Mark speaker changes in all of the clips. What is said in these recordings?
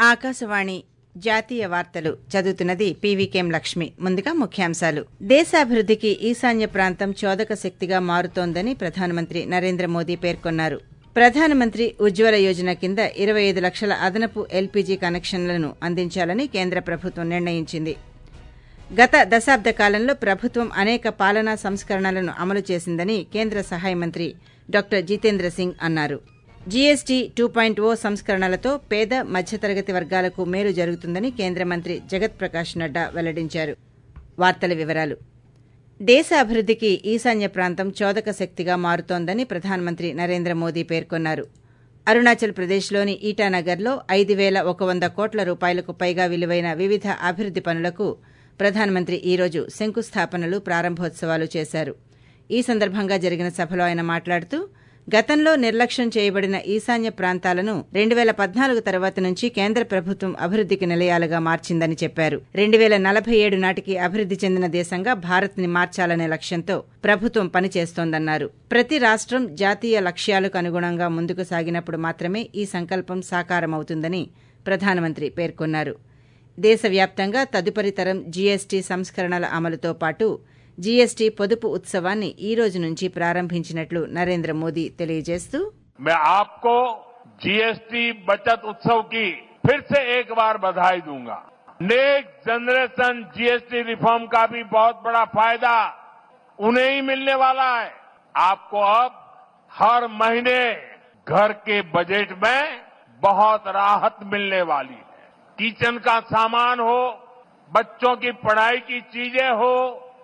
Speaker 1: ఆకాశవాణి జాతీయ వార్తలు చదువుతున్నది పీవీకేం లక్ష్మి ముందుగా ముఖ్యాంశాలు దేశాభివృద్ధికి ఈశాన్య ప్రాంతం చోదక శక్తిగా మారుతోందని ప్రధానమంత్రి నరేంద్ర మోదీ పేర్కొన్నారు ప్రధానమంత్రి ఉజ్వల యోజన కింద ఇరవై ఐదు లక్షల అదనపు ఎల్పీజీ కనెక్షన్లను అందించాలని కేంద్ర ప్రభుత్వం నిర్ణయించింది గత దశాబ్ద కాలంలో ప్రభుత్వం అనేక పాలనా సంస్కరణలను అమలు చేసిందని కేంద్ర సహాయ మంత్రి డాక్టర్ జితేంద్ర సింగ్ అన్నారు జీఎస్టీ టూ పాయింట్ ఓ సంస్కరణలతో పేద మధ్యతరగతి వర్గాలకు మేలు జరుగుతుందని కేంద్ర మంత్రి జగత్ ప్రకాష్ నడ్డా వెల్లడించారు వార్తల వివరాలు దేశ అభివృద్ధికి ఈశాన్య ప్రాంతం చోదక శక్తిగా మారుతోందని ప్రధానమంత్రి నరేంద్ర మోదీ పేర్కొన్నారు అరుణాచల్ ప్రదేశ్లోని ఈటానగర్లో ఐదు వేల ఒక వంద కోట్ల రూపాయలకు పైగా విలువైన వివిధ అభివృద్ది పనులకు ప్రధానమంత్రి ఈ రోజు శంకుస్థాపనలు ప్రారంభోత్సవాలు చేశారు ఈ సందర్భంగా జరిగిన సభలో ఆయన మాట్లాడుతూ గతంలో నిర్లక్ష్యం చేయబడిన ఈశాన్య ప్రాంతాలను రెండు వేల పద్నాలుగు తర్వాత నుంచి కేంద్ర ప్రభుత్వం అభివృద్ధికి నిలయాలుగా మార్చిందని చెప్పారు రెండు వేల నలభై ఏడు నాటికి అభివృద్ది చెందిన దేశంగా భారత్ ని మార్చాలనే లక్ష్యంతో ప్రభుత్వం పనిచేస్తోందన్నారు ప్రతి రాష్టం జాతీయ లక్ష్యాలకు అనుగుణంగా ముందుకు సాగినప్పుడు మాత్రమే ఈ సంకల్పం సాకారమవుతుందని ప్రధానమంత్రి పేర్కొన్నారు దేశవ్యాప్తంగా తదుపరి తరం జీఎస్టీ సంస్కరణల అమలుతో పాటు జీఎస్టీ పొదుపు ఉత్సవాన్ని ఈ రోజు నుంచి ప్రారంభించినట్లు నరేంద్ర మోదీ తెలియజేస్తూ
Speaker 2: मैं आपको जीएसटी बचत उत्सव की फिर से एक बार बधाई दूंगा नेक्स्ट जनरेशन जीएसटी रिफॉर्म का भी बहुत बड़ा फायदा उन्हें ही मिलने वाला है आपको अब हर महीने घर के बजट में बहुत राहत मिलने वाली है किचन का सामान हो बच्चों की पढ़ाई की चीजें हो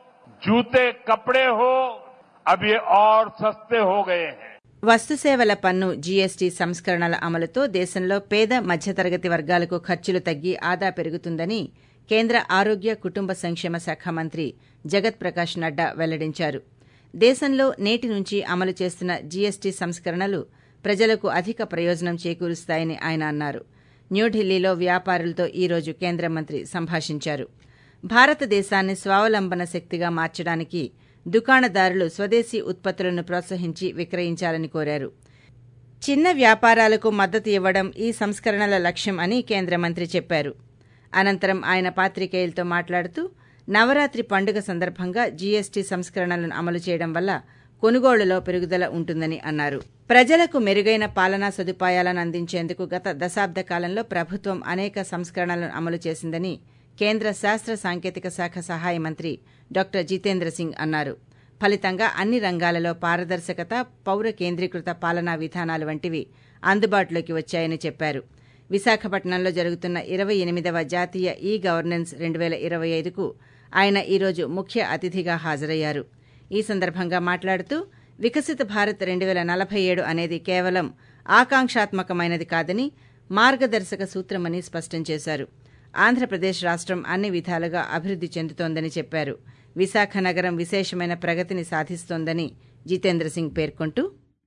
Speaker 2: जूते कपड़े हो अब ये और सस्ते हो गए हैं
Speaker 1: వస్తుసేవల పన్ను జీఎస్టీ సంస్కరణల అమలుతో దేశంలో పేద మధ్యతరగతి వర్గాలకు ఖర్చులు తగ్గి ఆదా పెరుగుతుందని కేంద్ర ఆరోగ్య కుటుంబ సంక్షేమ శాఖ మంత్రి జగత్ ప్రకాష్ నడ్డా వెల్లడించారు దేశంలో నేటి నుంచి అమలు చేస్తున్న జీఎస్టీ సంస్కరణలు ప్రజలకు అధిక ప్రయోజనం చేకూరుస్తాయని ఆయన అన్నారు న్యూఢిల్లీలో వ్యాపారులతో ఈ రోజు కేంద్ర మంత్రి సంభాషించారు భారతదేశాన్ని స్వావలంబన శక్తిగా మార్చడానికి దుకాణదారులు స్వదేశీ ఉత్పత్తులను ప్రోత్సహించి విక్రయించాలని కోరారు చిన్న వ్యాపారాలకు మద్దతు ఇవ్వడం ఈ సంస్కరణల లక్ష్యం అని కేంద్ర మంత్రి చెప్పారు అనంతరం ఆయన పాత్రికేయులతో మాట్లాడుతూ నవరాత్రి పండుగ సందర్భంగా జీఎస్టీ సంస్కరణలను అమలు చేయడం వల్ల కొనుగోళ్లలో పెరుగుదల ఉంటుందని అన్నారు ప్రజలకు మెరుగైన పాలనా సదుపాయాలను అందించేందుకు గత దశాబ్ద కాలంలో ప్రభుత్వం అనేక సంస్కరణలను అమలు చేసిందని కేంద్ర శాస్త్ర సాంకేతిక శాఖ సహాయ మంత్రి డాక్టర్ జితేంద్ర సింగ్ అన్నారు ఫలితంగా అన్ని రంగాలలో పారదర్శకత పౌర కేంద్రీకృత పాలనా విధానాలు వంటివి అందుబాటులోకి వచ్చాయని చెప్పారు విశాఖపట్నంలో జరుగుతున్న ఇరవై ఎనిమిదవ జాతీయ ఈ గవర్నెన్స్ రెండు వేల ఇరవై ఐదుకు ఆయన ఈరోజు ముఖ్య అతిథిగా హాజరయ్యారు ఈ సందర్భంగా మాట్లాడుతూ వికసిత భారత్ రెండు వేల నలభై ఏడు అనేది కేవలం ఆకాంక్షాత్మకమైనది కాదని మార్గదర్శక సూత్రమని స్పష్టం చేశారు ఆంధ్రప్రదేశ్ రాష్టం అన్ని విధాలుగా అభివృద్ది చెందుతోందని చెప్పారు విశాఖ నగరం విశేషమైన ప్రగతిని సాధిస్తోందని జితేంద్ర సింగ్ పేర్కొంటూ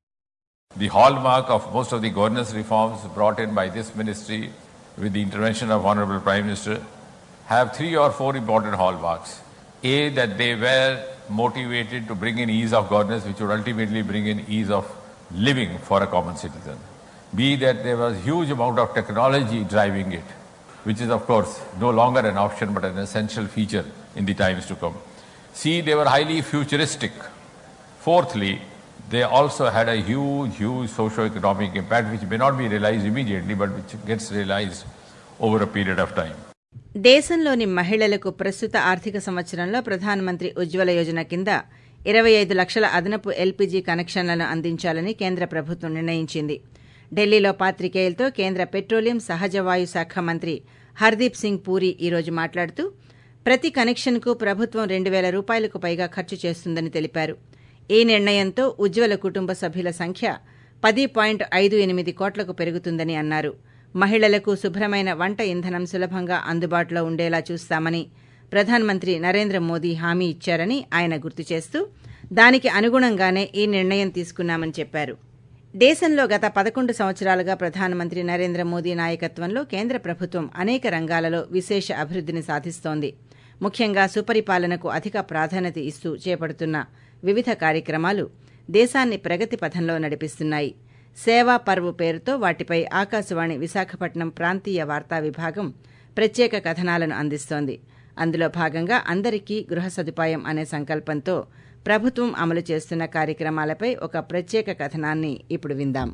Speaker 3: The hallmark of most of the governance reforms brought in by this ministry with the intervention of Honorable Prime Minister have three or four important hallmarks. A, that they were motivated to bring in ease of governance, which would ultimately bring in ease of living for a common citizen. B, that there was huge amount of technology driving it, which is of course no longer an option but an essential feature in the times to come. C, they were highly futuristic. Fourthly, they also had a huge, huge socio-economic impact which may not be realized immediately but which gets realized over a period of time.
Speaker 1: దేశంలోని మహిళలకు ప్రస్తుత ఆర్థిక సంవత్సరంలో ప్రధానమంత్రి ఉజ్వల యోజన కింద ఇరవై ఐదు లక్షల అదనపు ఎల్పీజీ కనెక్షన్లను అందించాలని కేంద్ర ప్రభుత్వం నిర్ణయించింది ఢిల్లీలో పాత్రికేయులతో కేంద్ర పెట్రోలియం సహజవాయు శాఖ మంత్రి హర్దీప్ సింగ్ పూరి ఈ రోజు మాట్లాడుతూ ప్రతి కనెక్షన్కు ప్రభుత్వం రెండు వేల రూపాయలకు పైగా ఖర్చు చేస్తుందని తెలిపారు ఈ నిర్ణయంతో ఉజ్వల కుటుంబ సభ్యుల సంఖ్య పది పాయింట్ ఐదు ఎనిమిది కోట్లకు పెరుగుతుందని అన్నారు మహిళలకు శుభ్రమైన వంట ఇంధనం సులభంగా అందుబాటులో ఉండేలా చూస్తామని ప్రధానమంత్రి నరేంద్ర మోదీ హామీ ఇచ్చారని ఆయన గుర్తు చేస్తూ దానికి అనుగుణంగానే ఈ నిర్ణయం తీసుకున్నామని చెప్పారు దేశంలో గత పదకొండు సంవత్సరాలుగా ప్రధానమంత్రి నరేంద్ర మోదీ నాయకత్వంలో కేంద్ర ప్రభుత్వం అనేక రంగాలలో విశేష అభివృద్దిని సాధిస్తోంది ముఖ్యంగా సుపరిపాలనకు అధిక ప్రాధాన్యత ఇస్తూ చేపడుతున్న వివిధ కార్యక్రమాలు దేశాన్ని ప్రగతి పథంలో నడిపిస్తున్నాయి సేవా పర్వ్ పేరుతో వాటిపై ఆకాశవాణి విశాఖపట్నం ప్రాంతీయ వార్తా విభాగం ప్రత్యేక కథనాలను అందిస్తోంది అందులో భాగంగా అందరికీ గృహ సదుపాయం అనే సంకల్పంతో ప్రభుత్వం అమలు చేస్తున్న కార్యక్రమాలపై ఒక ప్రత్యేక కథనాన్ని ఇప్పుడు విందాం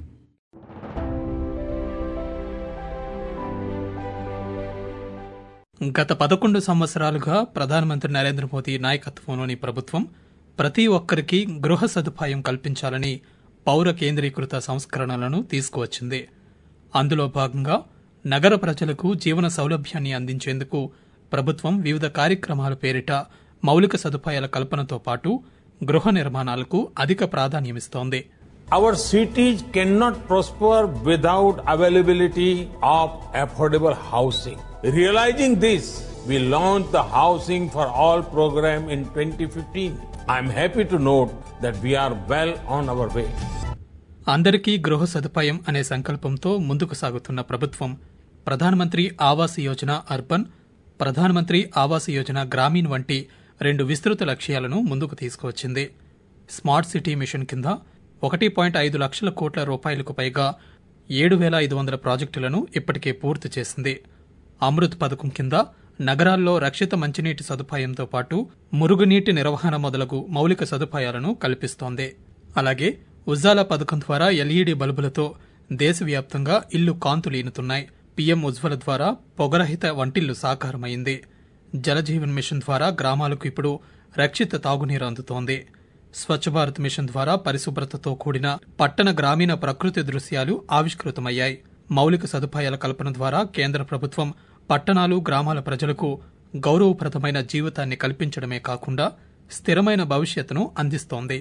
Speaker 4: గత పదకొండు సంవత్సరాలుగా ప్రధానమంత్రి నరేంద్ర మోదీ నాయకత్వంలోని ప్రభుత్వం ప్రతి ఒక్కరికి గృహ సదుపాయం కల్పించాలని పౌర కేంద్రీకృత సంస్కరణలను తీసుకువచ్చింది అందులో భాగంగా నగర ప్రజలకు జీవన సౌలభ్యాన్ని అందించేందుకు ప్రభుత్వం వివిధ కార్యక్రమాల పేరిట మౌలిక సదుపాయాల కల్పనతో పాటు గృహ నిర్మాణాలకు అధిక ప్రాధాన్యమిస్తోంది
Speaker 5: Our cities cannot prosper without availability of affordable housing. Realizing this, we launched the Housing for All program in 2015. I'm happy to note that we are well on our way.
Speaker 4: అందరికీ గృహ సదుపాయం అనే సంకల్పంతో ముందుకు సాగుతున్న ప్రభుత్వం ప్రధానమంత్రి ఆవాస్ యోజన అర్బన్ ప్రధానమంత్రి ఆవాస్ యోజన గ్రామీణ్ వంటి రెండు విస్తృత లక్ష్యాలను ముందుకు తీసుకువచ్చింది స్మార్ట్ సిటీ మిషన్ కింద ఒకటి పాయింట్ ఐదు లక్షల కోట్ల రూపాయలకు పైగా ఏడు వేల ఐదు వందల ప్రాజెక్టులను ఇప్పటికే పూర్తి చేసింది అమృత్ పథకం కింద నగరాల్లో రక్షిత మంచినీటి సదుపాయంతో పాటు మురుగునీటి నిర్వహణ మొదలగు మౌలిక సదుపాయాలను కల్పిస్తోంది అలాగే ఉజ్జాలా పథకం ద్వారా ఎల్ఈడి బల్బులతో దేశవ్యాప్తంగా ఇల్లు కాంతులీనుతున్నాయి పీఎం ఉజ్వల ద్వారా పొగరహిత వంటిల్లు సాకారమైంది జలజీవన్ మిషన్ ద్వారా గ్రామాలకు ఇప్పుడు రక్షిత తాగునీరు అందుతోంది స్వచ్ఛ భారత్ మిషన్ ద్వారా పరిశుభ్రతతో కూడిన పట్టణ గ్రామీణ ప్రకృతి దృశ్యాలు ఆవిష్కృతమయ్యాయి మౌలిక సదుపాయాల కల్పన ద్వారా కేంద్ర ప్రభుత్వం పట్టణాలు గ్రామాల ప్రజలకు గౌరవప్రదమైన జీవితాన్ని కల్పించడమే కాకుండా స్థిరమైన భవిష్యత్తును అందిస్తోంది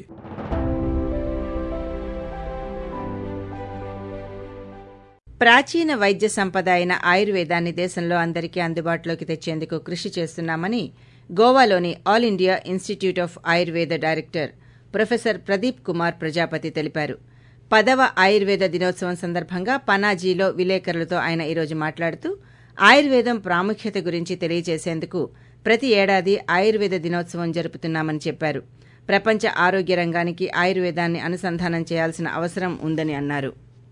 Speaker 1: ప్రాచీన వైద్య సంపద అయిన ఆయుర్వేదాన్ని దేశంలో అందరికీ అందుబాటులోకి తెచ్చేందుకు కృషి చేస్తున్నామని గోవాలోని all India Institute of Ayurveda director professor Pradeep Kumar Prajapati తెలిపారు పదవ ఆయుర్వేద దినోత్సవం సందర్భంగా పనాజీలో విలేకరులతో ఆయన ఈరోజు మాట్లాడుతూ ఆయుర్వేదం ప్రాముఖ్యత గురించి తెలియజేసేందుకు ప్రతి ఏడాది ఆయుర్వేద దినోత్సవం జరుపుతున్నామని చెప్పారు ప్రపంచ ఆరోగ్య రంగానికి ఆయుర్వేదాన్ని అనుసంధానం చేయాల్సిన అవసరం ఉందని అన్నారు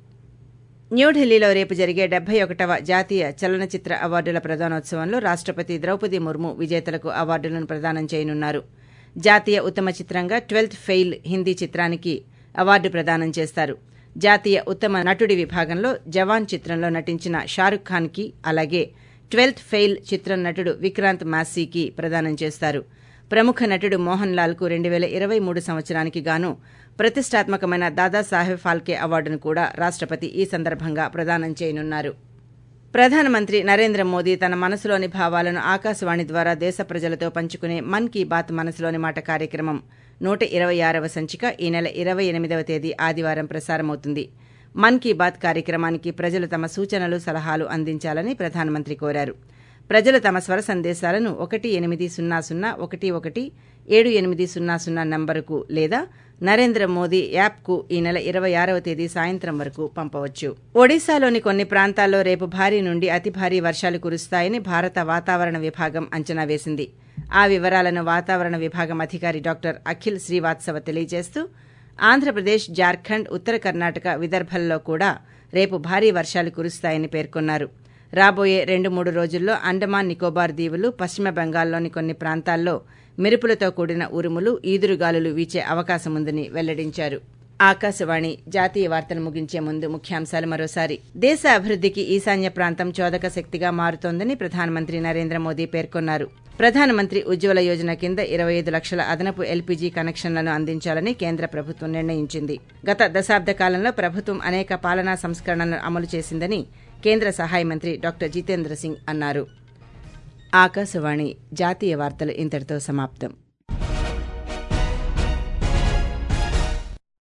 Speaker 1: న్యూఢిల్లీలో రేపు జరిగే డెబ్బై ఒకటవ జాతీయ చలనచిత్ర అవార్డుల ప్రదానోత్సవంలో రాష్టపతి ద్రౌపది ముర్ము విజేతలకు అవార్డులను ప్రదానం చేయనున్నారు జాతీయ ఉత్తమ చిత్రంగా ట్వెల్త్ ఫెయిల్ హిందీ చిత్రానికి అవార్డు ప్రదానం చేస్తారు జాతీయ ఉత్తమ నటుడి విభాగంలో జవాన్ చిత్రంలో నటించిన షారుఖ్ ఖాన్కి అలాగే ట్వెల్త్ ఫెయిల్ చిత్రం నటుడు విక్రాంత్ మాస్సీకి ప్రదానం చేస్తారు ప్రముఖ నటుడు మోహన్ లాల్ కు రెండు వేల ఇరవై మూడు సంవత్సరానికి గాను ప్రతిష్టాత్మకమైన దాదాసాహెబ్ ఫాల్కే అవార్డును కూడా రాష్టపతి ఈ సందర్భంగా ప్రదానం చేయనున్నారు ప్రధానమంత్రి నరేంద్ర మోదీ తన మనసులోని భావాలను ఆకాశవాణి ద్వారా దేశ ప్రజలతో పంచుకునే మన్ కీ బాత్ మనసులోని మాట కార్యక్రమం నూట ఇరవై ఆరవ సంచిక ఈ నెల ఇరవై ఎనిమిదవ తేదీ ఆదివారం ప్రసారమవుతుంది మన్ కీ బాత్ కార్యక్రమానికి ప్రజలు తమ సూచనలు సలహాలు అందించాలని ప్రధానమంత్రి కోరారు ప్రజలు తమ స్వర సందేశాలను ఒకటి ఎనిమిది సున్నా సున్నా ఒకటి ఒకటి ఏడు ఎనిమిది సున్నా సున్నా నంబరుకు లేదా నరేంద్ర మోదీ యాప్కు ఈ నెల ఇరవై ఆరవ తేదీ సాయంత్రం వరకు పంపవచ్చు ఒడిశాలోని కొన్ని ప్రాంతాల్లో రేపు భారీ నుండి అతి భారీ వర్షాలు కురుస్తాయని భారత వాతావరణ విభాగం అంచనా వేసింది ఆ వివరాలను వాతావరణ విభాగం అధికారి డాక్టర్ అఖిల్ శ్రీవాత్సవ తెలియజేస్తూ ఆంధ్రప్రదేశ్ జార్ఖండ్ ఉత్తర కర్ణాటక విదర్భల్లో కూడా రేపు భారీ వర్షాలు కురుస్తాయని పేర్కొన్నారు రాబోయే రెండు మూడు రోజుల్లో అండమాన్ నికోబార్ దీవులు పశ్చిమ బెంగాల్లోని కొన్ని ప్రాంతాల్లో మెరుపులతో కూడిన ఉరుములు ఈదురుగాలులు వీచే అవకాశముందని వెల్లడించారు ఆకాశవాణి జాతీయ వార్తలు ముగించే ముందు ముఖ్యాంశాలు మరోసారి దేశ అభివృద్ధికి ఈశాన్య ప్రాంతం చోదక శక్తిగా మారుతోందని ప్రధానమంత్రి నరేంద్ర మోదీ పేర్కొన్నారు ప్రధానమంత్రి ఉజ్వల యోజన కింద ఇరవై ఐదు లక్షల అదనపు ఎల్పీజీ కనెక్షన్లను అందించాలని కేంద్ర ప్రభుత్వం నిర్ణయించింది గత దశాబ్ద కాలంలో ప్రభుత్వం అనేక పాలనా సంస్కరణలను అమలు చేసిందని కేంద్ర సహాయ మంత్రి డాక్టర్ జితేంద్ర సింగ్ అన్నారు ఆకాశవాణి జాతీయ వార్తలు ఇంతటితో సమాప్తం